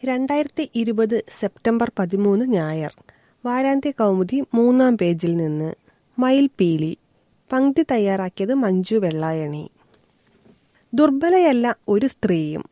രണ്ടായിരത്തി ഇരുപത് സെപ്റ്റംബർ പതിമൂന്ന് ഞായർ വാരാന്ത്യ കൗമുദി മൂന്നാം പേജിൽ നിന്ന് മയിൽപീലി പങ്ക്തി തയ്യാറാക്കിയത് മഞ്ജു വെള്ളായണി ദുർബലയല്ല ഒരു സ്ത്രീയും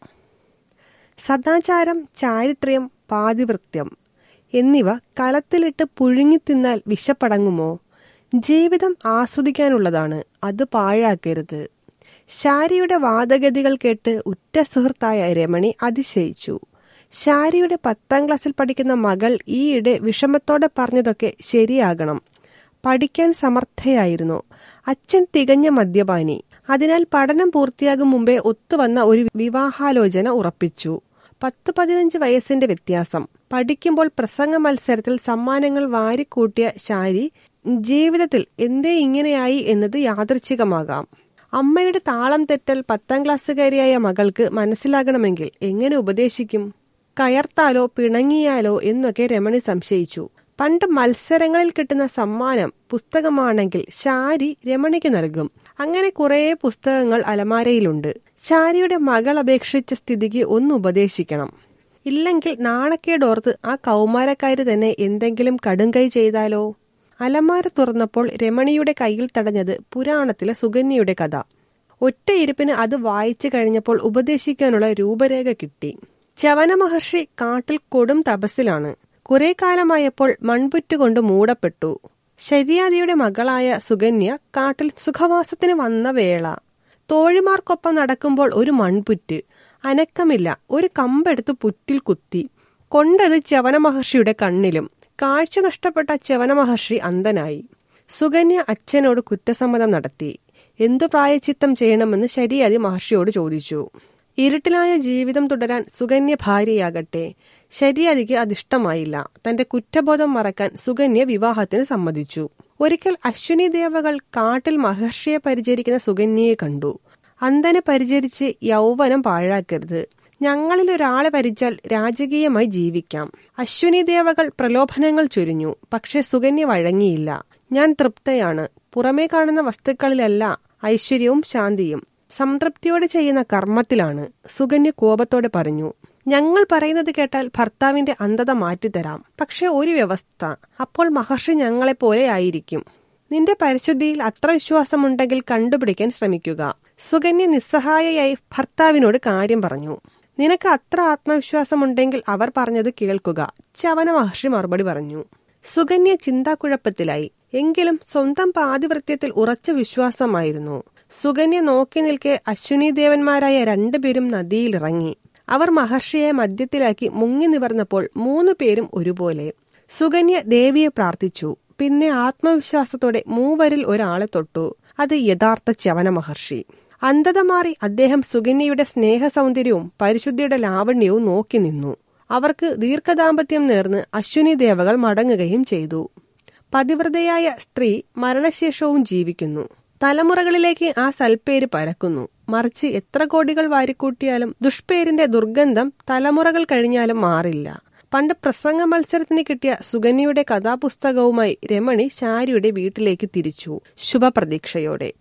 സദാചാരം ചാരിത്ര്യം പാതിവൃത്യം എന്നിവ കലത്തിലിട്ട് പുഴുങ്ങിത്തിന്നാൽ വിശപ്പടങ്ങുമോ ജീവിതം ആസ്വദിക്കാനുള്ളതാണ് അത് പാഴാക്കരുത് ശാരിയുടെ വാദഗതികൾ കേട്ട് ഉറ്റ സുഹൃത്തായ രമണി അതിശയിച്ചു ശാരിയുടെ പത്താം ക്ലാസ്സിൽ പഠിക്കുന്ന മകൾ ഈയിടെ വിഷമത്തോടെ പറഞ്ഞതൊക്കെ ശരിയാകണം പഠിക്കാൻ സമർത്ഥയായിരുന്നു അച്ഛൻ തികഞ്ഞ മദ്യപാനി അതിനാൽ പഠനം പൂർത്തിയാകും മുമ്പേ ഒത്തുവന്ന ഒരു വിവാഹാലോചന ഉറപ്പിച്ചു പത്ത് പതിനഞ്ച് വയസ്സിന്റെ വ്യത്യാസം പഠിക്കുമ്പോൾ പ്രസംഗ മത്സരത്തിൽ സമ്മാനങ്ങൾ വാരിക്കൂട്ടിയ ശാരി ജീവിതത്തിൽ എന്തേ ഇങ്ങനെയായി എന്നത് യാദൃച്ഛികമാകാം അമ്മയുടെ താളം തെറ്റൽ പത്താം ക്ലാസ്സുകാരിയായ മകൾക്ക് മനസ്സിലാകണമെങ്കിൽ എങ്ങനെ ഉപദേശിക്കും കയർത്താലോ പിണങ്ങിയാലോ എന്നൊക്കെ രമണി സംശയിച്ചു പണ്ട് മത്സരങ്ങളിൽ കിട്ടുന്ന സമ്മാനം പുസ്തകമാണെങ്കിൽ ശാരി രമണിക്ക് നൽകും അങ്ങനെ കുറേ പുസ്തകങ്ങൾ അലമാരയിലുണ്ട് ശാരിയുടെ മകൾ അപേക്ഷിച്ച സ്ഥിതിക്ക് ഒന്ന് ഉപദേശിക്കണം ഇല്ലെങ്കിൽ നാണക്കേടോർത്ത് ആ കൗമാരക്കാര് തന്നെ എന്തെങ്കിലും കടുങ്കൈ ചെയ്താലോ അലമാര തുറന്നപ്പോൾ രമണിയുടെ കയ്യിൽ തടഞ്ഞത് പുരാണത്തിലെ സുകന്യയുടെ കഥ ഒറ്റ ഇരിപ്പിന് അത് വായിച്ചു കഴിഞ്ഞപ്പോൾ ഉപദേശിക്കാനുള്ള രൂപരേഖ കിട്ടി ചവന മഹർഷി കാട്ടിൽ കൊടും തപസ്സിലാണ് കുറെ കാലമായപ്പോൾ മൺപുറ്റുകൊണ്ട് മൂടപ്പെട്ടു ശരിയാദിയുടെ മകളായ സുകന്യ കാട്ടിൽ സുഖവാസത്തിന് വന്ന വേള തോഴിമാർക്കൊപ്പം നടക്കുമ്പോൾ ഒരു മൺപുറ്റ് അനക്കമില്ല ഒരു കമ്പെടുത്ത് പുറ്റിൽ കുത്തി കൊണ്ടത് ചവന മഹർഷിയുടെ കണ്ണിലും കാഴ്ച നഷ്ടപ്പെട്ട ചവന മഹർഷി അന്ധനായി സുകന്യ അച്ഛനോട് കുറ്റസമ്മതം നടത്തി എന്തു പ്രായച്ചിത്തം ചെയ്യണമെന്ന് ശരിയാതി മഹർഷിയോട് ചോദിച്ചു ഇരുട്ടിലായ ജീവിതം തുടരാൻ സുകന്യ ഭാര്യയാകട്ടെ ശരിയാതിക്ക് അതിഷ്ടമായില്ല തന്റെ കുറ്റബോധം മറക്കാൻ സുകന്യ വിവാഹത്തിന് സമ്മതിച്ചു ഒരിക്കൽ അശ്വിനി ദേവകൾ കാട്ടിൽ മഹർഷിയെ പരിചരിക്കുന്ന സുകന്യയെ കണ്ടു അന്ധനെ പരിചരിച്ച് യൗവനം പാഴാക്കരുത് ഞങ്ങളിൽ ഒരാളെ ഭരിച്ചാൽ രാജകീയമായി ജീവിക്കാം അശ്വിനി ദേവകൾ പ്രലോഭനങ്ങൾ ചൊരിഞ്ഞു പക്ഷെ സുകന്യ വഴങ്ങിയില്ല ഞാൻ തൃപ്തയാണ് പുറമേ കാണുന്ന വസ്തുക്കളിലല്ല ഐശ്വര്യവും ശാന്തിയും സംതൃപ്തിയോടെ ചെയ്യുന്ന കർമ്മത്തിലാണ് സുകന്യ കോപത്തോടെ പറഞ്ഞു ഞങ്ങൾ പറയുന്നത് കേട്ടാൽ ഭർത്താവിന്റെ അന്ധത മാറ്റിത്തരാം പക്ഷെ ഒരു വ്യവസ്ഥ അപ്പോൾ മഹർഷി ഞങ്ങളെപ്പോലെ ആയിരിക്കും നിന്റെ പരിശുദ്ധിയിൽ അത്ര വിശ്വാസമുണ്ടെങ്കിൽ കണ്ടുപിടിക്കാൻ ശ്രമിക്കുക സുകന്യ നിസ്സഹായയായി ഭർത്താവിനോട് കാര്യം പറഞ്ഞു നിനക്ക് അത്ര ആത്മവിശ്വാസമുണ്ടെങ്കിൽ അവർ പറഞ്ഞത് കേൾക്കുക ചവന മഹർഷി മറുപടി പറഞ്ഞു സുകന്യ ചിന്താക്കുഴപ്പത്തിലായി എങ്കിലും സ്വന്തം പാതിവൃത്യത്തിൽ ഉറച്ച വിശ്വാസമായിരുന്നു സുകന്യ നോക്കി നിൽക്കെ അശ്വിനി ദേവന്മാരായ രണ്ടുപേരും നദിയിലിറങ്ങി അവർ മഹർഷിയെ മദ്യത്തിലാക്കി മുങ്ങി നിവർന്നപ്പോൾ മൂന്നു പേരും ഒരുപോലെ സുകന്യ ദേവിയെ പ്രാർത്ഥിച്ചു പിന്നെ ആത്മവിശ്വാസത്തോടെ മൂവരിൽ ഒരാളെ തൊട്ടു അത് യഥാർത്ഥ ചവന മഹർഷി അന്ധത മാറി അദ്ദേഹം സുകന്യയുടെ സ്നേഹ സൗന്ദര്യവും പരിശുദ്ധിയുടെ ലാവണ്യവും നോക്കി നിന്നു അവർക്ക് ദീർഘദാമ്പത്യം നേർന്ന് അശ്വിനി ദേവകൾ മടങ്ങുകയും ചെയ്തു പതിവ്രതയായ സ്ത്രീ മരണശേഷവും ജീവിക്കുന്നു തലമുറകളിലേക്ക് ആ സൽപ്പേര് പരക്കുന്നു മറിച്ച് എത്ര കോടികൾ വാരിക്കൂട്ടിയാലും ദുഷ്പേരിന്റെ ദുർഗന്ധം തലമുറകൾ കഴിഞ്ഞാലും മാറില്ല പണ്ട് പ്രസംഗ മത്സരത്തിന് കിട്ടിയ സുകന്യയുടെ കഥാപുസ്തകവുമായി രമണി ശാരിയുടെ വീട്ടിലേക്ക് തിരിച്ചു ശുഭപ്രതീക്ഷയോടെ